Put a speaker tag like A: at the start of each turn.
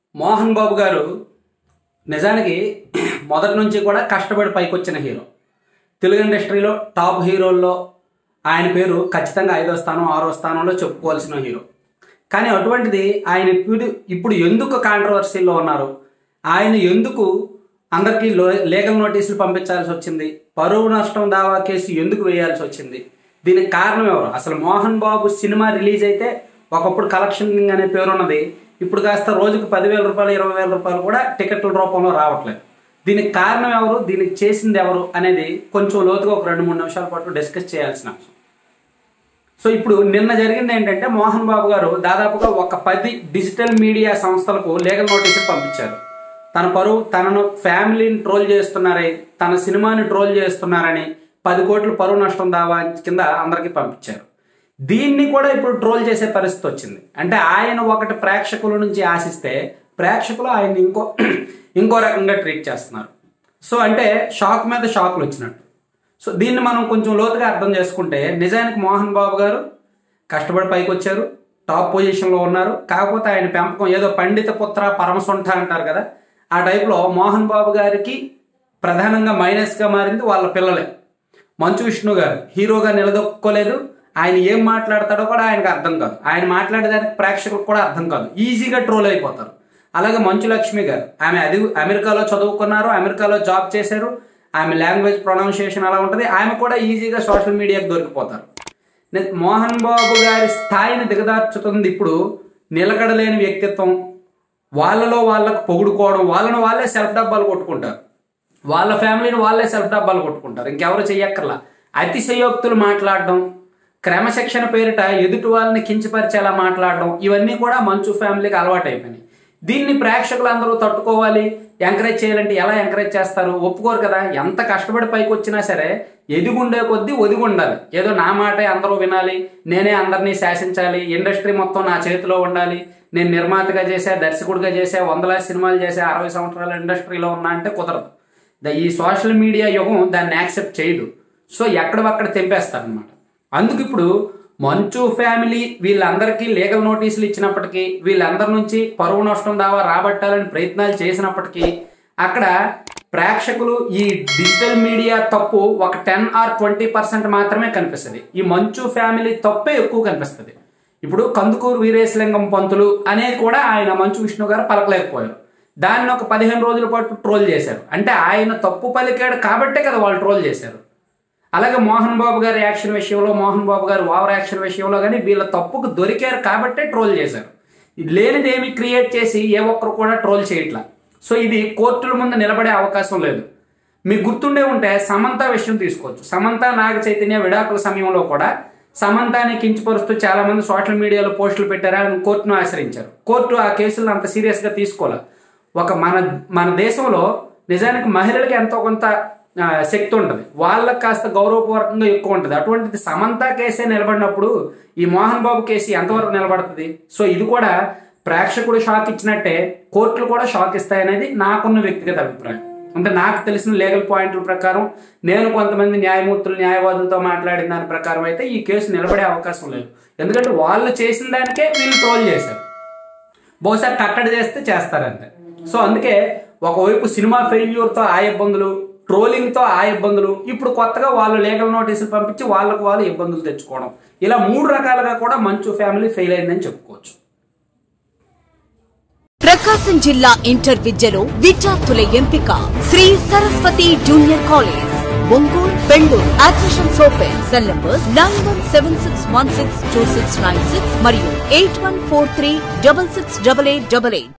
A: మోహన్ బాబు గారు నిజానికి మొదటి నుంచి కూడా కష్టపడి పైకొచ్చిన హీరో తెలుగు ఇండస్ట్రీలో టాప్ హీరోల్లో ఆయన పేరు ఖచ్చితంగా ఐదో స్థానం ఆరో స్థానంలో చెప్పుకోవాల్సిన హీరో కానీ అటువంటిది ఆయన ఇప్పుడు ఇప్పుడు ఎందుకు కాంట్రవర్సీలో ఉన్నారు ఆయన ఎందుకు అందరికీ లో- లీగల్ నోటీసులు పంపించాల్సి వచ్చింది పరువు నష్టం దావా కేసు ఎందుకు వేయాల్సి వచ్చింది దీనికి కారణం ఎవరు అసలు మోహన్ బాబు సినిమా రిలీజ్ అయితే ఒకప్పుడు కలెక్షన్ అనే పేరు ఉన్నది ఇప్పుడు కాస్త రోజుకు పదివేల రూపాయలు ఇరవై వేల రూపాయలు కూడా టికెట్ల రూపంలో రావట్లేదు దీనికి కారణం ఎవరు దీనికి చేసింది ఎవరు అనేది కొంచెం లోతుగా ఒక రెండు మూడు నిమిషాల పాటు డిస్కస్ చేయాల్సిన అంశం సో ఇప్పుడు నిన్న జరిగింది ఏంటంటే మోహన్ బాబు గారు దాదాపుగా ఒక పది డిజిటల్ మీడియా సంస్థలకు లీగల్ నోటీసులు పంపించారు తన పరువు తనను ఫ్యామిలీని ట్రోల్ చేస్తున్నారని తన సినిమాని ట్రోల్ చేస్తున్నారని పది కోట్ల పరువు నష్టం దావా కింద అందరికీ పంపించారు దీన్ని కూడా ఇప్పుడు ట్రోల్ చేసే పరిస్థితి వచ్చింది అంటే ఆయన ఒకటి ప్రేక్షకుల నుంచి ఆశిస్తే ప్రేక్షకులు ఆయన ఇంకో ఇంకో రకంగా ట్రీట్ చేస్తున్నారు సో అంటే షాక్ మీద షాక్లు వచ్చినట్టు సో దీన్ని మనం కొంచెం లోతుగా అర్థం చేసుకుంటే నిజానికి మోహన్ బాబు గారు కష్టపడి పైకి వచ్చారు టాప్ పొజిషన్లో ఉన్నారు కాకపోతే ఆయన పెంపకం ఏదో పండిత పుత్ర పరమసొంఠ అంటారు కదా ఆ టైప్లో మోహన్ బాబు గారికి ప్రధానంగా మైనస్గా మారింది వాళ్ళ పిల్లలే మంచు విష్ణు గారు హీరోగా నిలదొక్కోలేదు ఆయన ఏం మాట్లాడతాడో కూడా ఆయనకు అర్థం కాదు ఆయన మాట్లాడేదానికి ప్రేక్షకులకు కూడా అర్థం కాదు ఈజీగా ట్రోల్ అయిపోతారు అలాగే మంచు లక్ష్మి గారు ఆమె అది అమెరికాలో చదువుకున్నారు అమెరికాలో జాబ్ చేశారు ఆమె లాంగ్వేజ్ ప్రొనౌన్సియేషన్ అలా ఉంటుంది ఆమె కూడా ఈజీగా సోషల్ మీడియాకి దొరికిపోతారు నే- మోహన్ బాబు గారి స్థాయిని దిగదార్చుతుంది ఇప్పుడు నిలకడలేని వ్యక్తిత్వం వాళ్ళలో వాళ్ళకు పొగుడుకోవడం వాళ్ళని వాళ్ళే సెల్ఫ్ డబ్బాలు కొట్టుకుంటారు వాళ్ళ ఫ్యామిలీని వాళ్ళే సెల్ఫ్ డబ్బాలు కొట్టుకుంటారు ఇంకెవరు చెయ్యక్కర్లా అతిశయోక్తులు మాట్లాడడం క్రమశిక్షణ పేరిట ఎదుటి వాళ్ళని కించపరిచేలా మాట్లాడడం ఇవన్నీ కూడా మంచు ఫ్యామిలీకి అలవాటు అయిపోయినాయి దీన్ని ప్రేక్షకులు అందరూ తట్టుకోవాలి ఎంకరేజ్ చేయాలంటే ఎలా ఎంకరేజ్ చేస్తారు ఒప్పుకోరు కదా ఎంత కష్టపడి పైకి వచ్చినా సరే ఎదిగుండే కొద్దీ ఒదిగి ఉండాలి ఏదో నా మాటే అందరూ వినాలి నేనే అందరినీ శాసించాలి ఇండస్ట్రీ మొత్తం నా చేతిలో ఉండాలి నేను నిర్మాతగా చేసా దర్శకుడిగా చేసా వందలాది సినిమాలు చేసా అరవై సంవత్సరాల ఇండస్ట్రీలో ఉన్నా అంటే కుదరదు ద- ఈ సోషల్ మీడియా యుగం దాన్ని యాక్సెప్ట్ చేయదు సో ఎక్కడవక్కడ తెంపేస్తారనమాట అందుకు ఇప్పుడు మంచు ఫ్యామిలీ వీళ్ళందరికీ లీగల్ నోటీసులు ఇచ్చినప్పటికీ వీళ్ళందరి నుంచి పరువు నష్టం దావా రాబట్టాలని ప్రయత్నాలు చేసినప్పటికీ అక్కడ ప్రేక్షకులు ఈ డిజిటల్ మీడియా తప్పు ఒక టెన్ ఆర్ ట్వంటీ పర్సెంట్ మాత్రమే కనిపిస్తుంది ఈ మంచు ఫ్యామిలీ తప్పే ఎక్కువ కనిపిస్తుంది ఇప్పుడు కందుకూరు వీరేశలింగం పంతులు అనేది కూడా ఆయన మంచు విష్ణు గారు పలకలేకపోయారు దాన్ని ఒక పదిహేను రోజుల పాటు ట్రోల్ చేశారు అంటే ఆయన తప్పు పలికాడు కాబట్టే కదా వాళ్ళు ట్రోల్ చేశారు అలాగే మోహన్ బాబు గారి యాక్షన్ విషయంలో మోహన్ బాబు గారి ఓవర్ యాక్షన్ విషయంలో కానీ వీళ్ళ తప్పుకు దొరికారు కాబట్టే ట్రోల్ చేశారు ఇది లేనిది ఏమి క్రియేట్ చేసి ఏ ఒక్కరు కూడా ట్రోల్ చేయట్లా సో ఇది కోర్టుల ముందు నిలబడే అవకాశం లేదు మీకు గుర్తుండే ఉంటే సమంత విషయం తీసుకోవచ్చు సమంత నాగ చైతన్య విడాకుల సమయంలో కూడా సమంతాన్ని కించపరుస్తూ చాలా మంది సోషల్ మీడియాలో పోస్టులు పెట్టారు ఆయన కోర్టును ఆశ్రయించారు కోర్టు ఆ కేసులను అంత సీరియస్గా తీసుకోలే ఒక మన మన దేశంలో నిజానికి మహిళలకి ఎంతో కొంత ఆ, శక్తి ఉంటుంది వాళ్ళకి కాస్త గౌరవపూర్వకంగా ఎక్కువ ఉంటుంది అటువంటిది సమంత కేసే నిలబడినప్పుడు ఈ మోహన్ బాబు కేసు ఎంతవరకు నిలబడుతుంది సో ఇది కూడా ప్రేక్షకుడు షాక్ ఇచ్చినట్టే కోర్టులు కూడా షాక్ ఇస్తాయనేది నాకున్న వ్యక్తిగత అభిప్రాయం అంటే నాకు తెలిసిన లీగల్ పాయింట్ల ప్రకారం నేను కొంతమంది న్యాయమూర్తులు న్యాయవాదులతో మాట్లాడిన దాని ప్రకారం అయితే ఈ కేసు నిలబడే అవకాశం లేదు ఎందుకంటే వాళ్ళు చేసిన దానికే వీళ్ళు ట్రోల్ చేశారు బహుశా కట్టడి చేస్తే చేస్తారంతే సో అందుకే ఒకవైపు సినిమా ఫెయిల్యూర్తో ఆ ఇబ్బందులు ట్రోలింగ్తో ఆ ఇబ్బందులు ఇప్పుడు కొత్తగా వాళ్ళు లీగల్ నోటీసులు పంపించి వాళ్ళకు వాళ్ళు ఇబ్బందులు తెచ్చుకోవడం ఇలా మూడు రకాలుగా కూడా మంచు ఫ్యామిలీ ఫెయిల్ అయిందని చెప్పుకోవచ్చు
B: ప్రకాశం జిల్లా ఇంటర్ విద్యలో విద్యార్థుల ఎంపిక Shri Saraswati junior college Ongole Bengaluru admissions open cell numbers nine one seven six one six two six nine six మరియు eight one four three double six double eight double eight